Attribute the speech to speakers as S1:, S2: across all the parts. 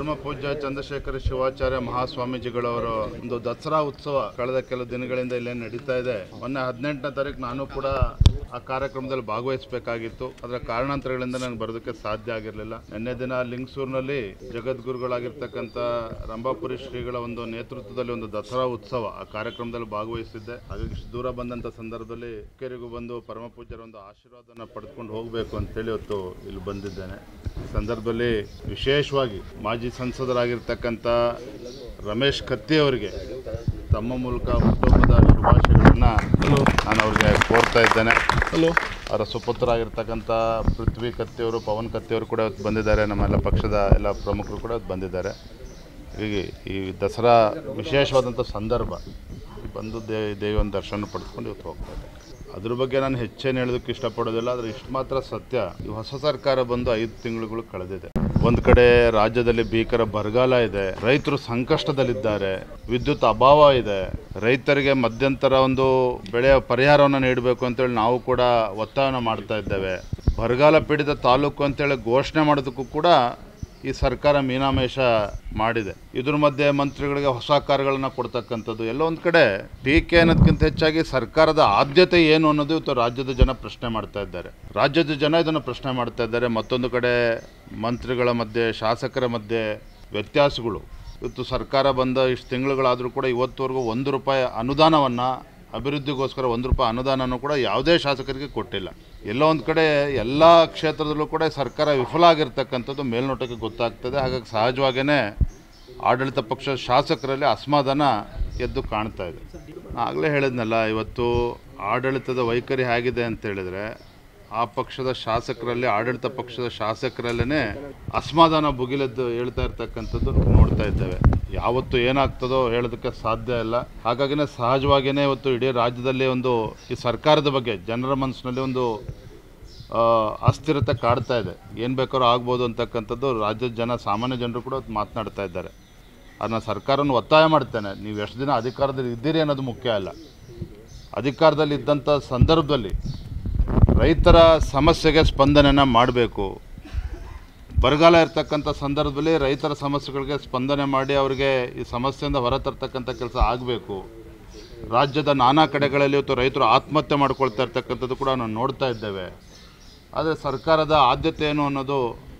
S1: ಪರಮ ಪೂಜ್ಯ ಚಂದ್ರಶೇಖರ ಶಿವಾಚಾರ್ಯ ಮಹಾಸ್ವಾಮೀಜಿಗಳವರ ಒಂದು ದಸರಾ ಉತ್ಸವ ಕಳೆದ ಕೆಲವು ದಿನಗಳಿಂದ ಇಲ್ಲೇ ನಡೀತಾ ಇದೆ ಮೊನ್ನೆ ಹದಿನೆಂಟನೇ ತಾರೀಕು ನಾನು ಕೂಡ ಆ ಕಾರ್ಯಕ್ರಮದಲ್ಲಿ ಭಾಗವಹಿಸಬೇಕಾಗಿತ್ತು ಅದರ ಕಾರಣಾಂತರಗಳಿಂದ ನನಗೆ ಬರೋದಕ್ಕೆ ಸಾಧ್ಯ ಆಗಿರಲಿಲ್ಲ ನಿನ್ನೆ ದಿನ ಲಿಂಗಸೂರಿನಲ್ಲಿ ಜಗದ್ಗುರುಗಳಾಗಿರ್ತಕ್ಕಂಥ ರಂಭಾಪುರಿ ಶ್ರೀಗಳ ಒಂದು ನೇತೃತ್ವದಲ್ಲಿ ಒಂದು ದಸರಾ ಉತ್ಸವ ಆ ಕಾರ್ಯಕ್ರಮದಲ್ಲಿ ಭಾಗವಹಿಸಿದ್ದೆ ಹಾಗಾಗಿ ಇಷ್ಟು ದೂರ ಬಂದಂಥ ಸಂದರ್ಭದಲ್ಲಿ ಕೆರೆಗೂ ಬಂದು ಪರಮ ಪೂಜ್ಯರ ಒಂದು ಆಶೀರ್ವಾದನ ಪಡೆದುಕೊಂಡು ಹೋಗಬೇಕು ಅಂತೇಳಿ ಇವತ್ತು ಇಲ್ಲಿ ಬಂದಿದ್ದೇನೆ ಈ ಸಂದರ್ಭದಲ್ಲಿ ವಿಶೇಷವಾಗಿ ಮಾಜಿ ಸಂಸದರಾಗಿರ್ತಕ್ಕಂಥ ರಮೇಶ್ ಕತ್ತಿ ಅವರಿಗೆ ತಮ್ಮ ಮೂಲಕ ಹುಟ್ಟುಹಬ್ಬದ ಶುಭಾಶಯಗಳನ್ನು ನಾನು ಅವ್ರಿಗೆ ಕೋರ್ತಾ ಇದ್ದೇನೆ
S2: ಹಲೋ
S1: ಅವರ ಸುಪುತ್ರರಾಗಿರ್ತಕ್ಕಂಥ ಪೃಥ್ವಿ ಕತ್ತಿಯವರು ಪವನ್ ಕತ್ತಿಯವರು ಕೂಡ ಇವತ್ತು ಬಂದಿದ್ದಾರೆ ನಮ್ಮೆಲ್ಲ ಪಕ್ಷದ ಎಲ್ಲ ಪ್ರಮುಖರು ಕೂಡ ಇವತ್ತು ಬಂದಿದ್ದಾರೆ ಹೀಗಾಗಿ ಈ ದಸರಾ ವಿಶೇಷವಾದಂಥ ಸಂದರ್ಭ ಬಂದು ದೇ ದೇವಿಯ ದರ್ಶನ ಪಡೆದುಕೊಂಡು ಇವತ್ತು ಹೋಗ್ತಾ ಇದ್ದಾರೆ ಅದ್ರ ಬಗ್ಗೆ ನಾನು ಹೆಚ್ಚೇನು ಹೇಳೋದಕ್ಕೆ ಇಷ್ಟಪಡೋದಿಲ್ಲ ಆದರೆ ಇಷ್ಟು ಮಾತ್ರ ಸತ್ಯ ಈ ಹೊಸ ಸರ್ಕಾರ ಬಂದು ಐದು ತಿಂಗಳುಗಳು ಕಳೆದಿದೆ ಒಂದು ಕಡೆ ರಾಜ್ಯದಲ್ಲಿ ಭೀಕರ ಬರಗಾಲ ಇದೆ ರೈತರು ಸಂಕಷ್ಟದಲ್ಲಿದ್ದಾರೆ ವಿದ್ಯುತ್ ಅಭಾವ ಇದೆ ರೈತರಿಗೆ ಮಧ್ಯಂತರ ಒಂದು ಬೆಳೆಯ ಪರಿಹಾರವನ್ನು ನೀಡಬೇಕು ಅಂತೇಳಿ ನಾವು ಕೂಡ ಒತ್ತಾಯನ ಮಾಡ್ತಾ ಇದ್ದೇವೆ ಬರಗಾಲ ಪೀಡಿತ ತಾಲೂಕು ಅಂತೇಳಿ ಘೋಷಣೆ ಮಾಡೋದಕ್ಕೂ ಕೂಡ ಈ ಸರ್ಕಾರ ಮೀನಾಮೇಷ ಮಾಡಿದೆ ಇದ್ರ ಮಧ್ಯೆ ಮಂತ್ರಿಗಳಿಗೆ ಹೊಸ ಕಾರ್ಯಗಳನ್ನು ಕೊಡ್ತಕ್ಕಂಥದ್ದು ಎಲ್ಲ ಒಂದು ಕಡೆ ಟೀಕೆ ಅನ್ನೋದಕ್ಕಿಂತ ಹೆಚ್ಚಾಗಿ ಸರ್ಕಾರದ ಆದ್ಯತೆ ಏನು ಅನ್ನೋದು ಇವತ್ತು ರಾಜ್ಯದ ಜನ ಪ್ರಶ್ನೆ ಮಾಡ್ತಾ ಇದ್ದಾರೆ ರಾಜ್ಯದ ಜನ ಇದನ್ನು ಪ್ರಶ್ನೆ ಮಾಡ್ತಾ ಇದ್ದಾರೆ ಮತ್ತೊಂದು ಕಡೆ ಮಂತ್ರಿಗಳ ಮಧ್ಯೆ ಶಾಸಕರ ಮಧ್ಯೆ ವ್ಯತ್ಯಾಸಗಳು ಇವತ್ತು ಸರ್ಕಾರ ಬಂದ ಇಷ್ಟು ತಿಂಗಳುಗಳಾದರೂ ಕೂಡ ಇವತ್ತುವರೆಗೂ ಒಂದು ರೂಪಾಯಿ ಅನುದಾನವನ್ನು ಅಭಿವೃದ್ಧಿಗೋಸ್ಕರ ಒಂದು ರೂಪಾಯಿ ಅನುದಾನನೂ ಕೂಡ ಯಾವುದೇ ಶಾಸಕರಿಗೆ ಕೊಟ್ಟಿಲ್ಲ ಎಲ್ಲೋ ಒಂದು ಕಡೆ ಎಲ್ಲ ಕ್ಷೇತ್ರದಲ್ಲೂ ಕೂಡ ಸರ್ಕಾರ ವಿಫಲ ಆಗಿರ್ತಕ್ಕಂಥದ್ದು ಮೇಲ್ನೋಟಕ್ಕೆ ಗೊತ್ತಾಗ್ತದೆ ಹಾಗಾಗಿ ಸಹಜವಾಗಿಯೇ ಆಡಳಿತ ಪಕ್ಷದ ಶಾಸಕರಲ್ಲಿ ಅಸಮಾಧಾನ ಎದ್ದು ಕಾಣ್ತಾ ಇದೆ ಆಗಲೇ ಹೇಳಿದ್ನಲ್ಲ ಇವತ್ತು ಆಡಳಿತದ ವೈಖರಿ ಹೇಗಿದೆ ಅಂತ ಹೇಳಿದ್ರೆ ಆ ಪಕ್ಷದ ಶಾಸಕರಲ್ಲಿ ಆಡಳಿತ ಪಕ್ಷದ ಶಾಸಕರಲ್ಲೇ ಅಸಮಾಧಾನ ಭುಗಿಲೆದ್ದು ಹೇಳ್ತಾ ಇರ್ತಕ್ಕಂಥದ್ದು ನೋಡ್ತಾ ಇದ್ದೇವೆ ಯಾವತ್ತು ಏನಾಗ್ತದೋ ಹೇಳೋದಕ್ಕೆ ಸಾಧ್ಯ ಇಲ್ಲ ಹಾಗಾಗಿನೇ ಸಹಜವಾಗಿಯೇ ಇವತ್ತು ಇಡೀ ರಾಜ್ಯದಲ್ಲಿ ಒಂದು ಈ ಸರ್ಕಾರದ ಬಗ್ಗೆ ಜನರ ಮನಸ್ಸಿನಲ್ಲಿ ಒಂದು ಆ, ಅಸ್ಥಿರತೆ ಕಾಡ್ತಾ ಇದೆ ಏನು ಬೇಕಾದ್ರೂ ಆಗ್ಬೋದು ಅಂತಕ್ಕಂಥದ್ದು ರಾಜ್ಯದ ಜನ ಸಾಮಾನ್ಯ ಜನರು ಕೂಡ ಇವತ್ತು ಮಾತನಾಡ್ತಾ ಇದ್ದಾರೆ ಅದನ್ನ ಸರ್ಕಾರವನ್ನು ಒತ್ತಾಯ ಮಾಡ್ತೇನೆ ನೀವು ಎಷ್ಟು ದಿನ ಅಧಿಕಾರದಲ್ಲಿ ಇದ್ದೀರಿ ಅನ್ನೋದು ಮುಖ್ಯ ಅಲ್ಲ ಅಧಿಕಾರದಲ್ಲಿ ಇದ್ದಂಥ ಸಂದರ್ಭದಲ್ಲಿ ರೈತರ ಸಮಸ್ಯೆಗೆ ಸ್ಪಂದನೆಯನ್ನು ಮಾಡಬೇಕು ಬರಗಾಲ ಇರ್ತಕ್ಕಂಥ ಸಂದರ್ಭದಲ್ಲಿ ರೈತರ ಸಮಸ್ಯೆಗಳಿಗೆ ಸ್ಪಂದನೆ ಮಾಡಿ ಅವರಿಗೆ ಈ ಸಮಸ್ಯೆಯಿಂದ ಹೊರತರ್ತಕ್ಕಂಥ ಕೆಲಸ ಆಗಬೇಕು ರಾಜ್ಯದ ನಾನಾ ಕಡೆಗಳಲ್ಲಿ ಇವತ್ತು ರೈತರು ಆತ್ಮಹತ್ಯೆ ಮಾಡ್ಕೊಳ್ತಾ ಇರ್ತಕ್ಕಂಥದ್ದು ಕೂಡ ನಾವು ನೋಡ್ತಾ ಇದ್ದೇವೆ ಆದರೆ ಸರ್ಕಾರದ ಆದ್ಯತೆ ಏನು ಅನ್ನೋದು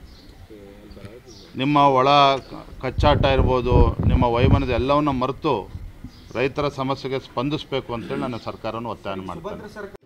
S1: ನಿಮ್ಮ ಒಳ ಕಚ್ಚಾಟ ಇರ್ಬೋದು ನಿಮ್ಮ ವೈಮನದ ಎಲ್ಲವನ್ನು ಮರೆತು ರೈತರ ಸಮಸ್ಯೆಗೆ ಸ್ಪಂದಿಸಬೇಕು ಅಂತೇಳಿ ನಾನು ಸರ್ಕಾರವನ್ನು ಒತ್ತಾಯ ಮಾಡ್ತೇನೆ